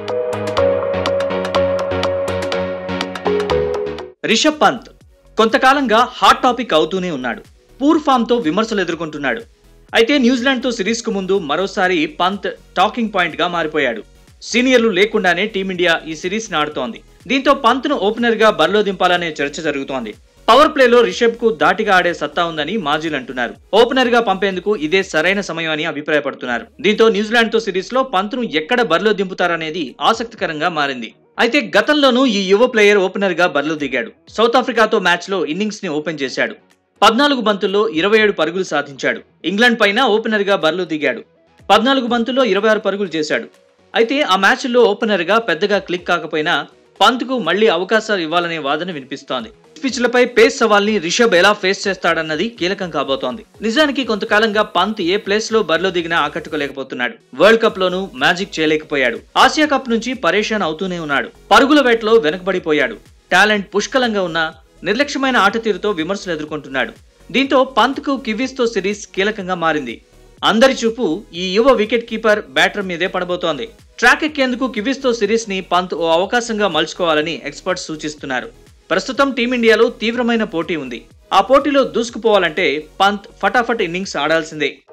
రిషబ్ పంత్ కొంతకాలంగా hot topic అవుతూనే ఉన్నాడు పూర్ ఫామ్ తో విమర్శలు ఎదుర్కొంటున్నాడు అయితే న్యూజిలాండ్ తో సిరీస్ కు ముందు మరోసారి పంత్ టాకింగ్ పాయింట్ గా మారిపోయాడు సీనియర్లు లేకుండానే టీమిండియా ఈ సిరీస్ ని ఆడుతోంది దీంతో పంత్ ను ఓపెనర్ గా బరిలో దింపాలనే చర్చ జరుగుతోంది పవర్ ప్లేలో రిషబ్ కు దాటిగా ఆడే సత్తా ఉందని మాజీలు అంటున్నారు ఓపెనర్ గా పంపేందుకు ఇదే సరైన సమయం అని అభిప్రాయపడుతున్నారు దీంతో న్యూజిలాండ్ తో సిరీస్ లో పంత్ ను ఎక్కడ బరిలో దింపుతారనేది ఆసక్తికరంగా మారింది అయితే గతంలోనూ ఈ యువ ప్లేయర్ ఓపెనర్ గా బరిలో దిగాడు సౌత్ ఆఫ్రికాతో మ్యాచ్ లో ఇన్నింగ్స్ ని ఓపెన్ చేశాడు పద్నాలుగు బంతుల్లో ఇరవై ఏడు పరుగులు సాధించాడు ఇంగ్లాండ్ పైన ఓపెనర్ గా బరిలో దిగాడు పద్నాలుగు బంతుల్లో ఇరవై ఆరు పరుగులు చేశాడు అయితే ఆ మ్యాచ్లో ఓపెనర్ గా పెద్దగా క్లిక్ కాకపోయినా పంత్కు మళ్లీ అవకాశాలు ఇవ్వాలనే వాదన వినిపిస్తోంది పిచ్లపై పేస్ సవాల్ని రిషబ్ ఎలా ఫేస్ చేస్తాడన్నది కీలకం కాబోతోంది నిజానికి కొంతకాలంగా పంత్ ఏ ప్లేస్ లో బరిలో దిగినా ఆకట్టుకోలేకపోతున్నాడు వరల్డ్ కప్ లోనూ మ్యాజిక్ చేయలేకపోయాడు ఆసియా కప్ నుంచి పరేషాన్ అవుతూనే ఉన్నాడు పరుగుల వేటలో వెనకబడిపోయాడు టాలెంట్ పుష్కలంగా ఉన్న నిర్లక్ష్యమైన ఆట తీరుతో విమర్శలు ఎదుర్కొంటున్నాడు దీంతో పంత్కు కివీస్తో సిరీస్ కీలకంగా మారింది అందరి చూపు ఈ యువ వికెట్ కీపర్ బ్యాటర్ మీదే పడబోతోంది ట్రాక్ ఎక్కేందుకు కివీస్తో సిరీస్ ని పంత్ ఓ అవకాశంగా మలుచుకోవాలని ఎక్స్పర్ట్స్ సూచిస్తున్నారు ప్రస్తుతం టీమిండియాలో తీవ్రమైన పోటీ ఉంది ఆ పోటీలో దూసుకుపోవాలంటే పంత్ ఫటాఫట్ ఇన్నింగ్స్ ఆడాల్సిందే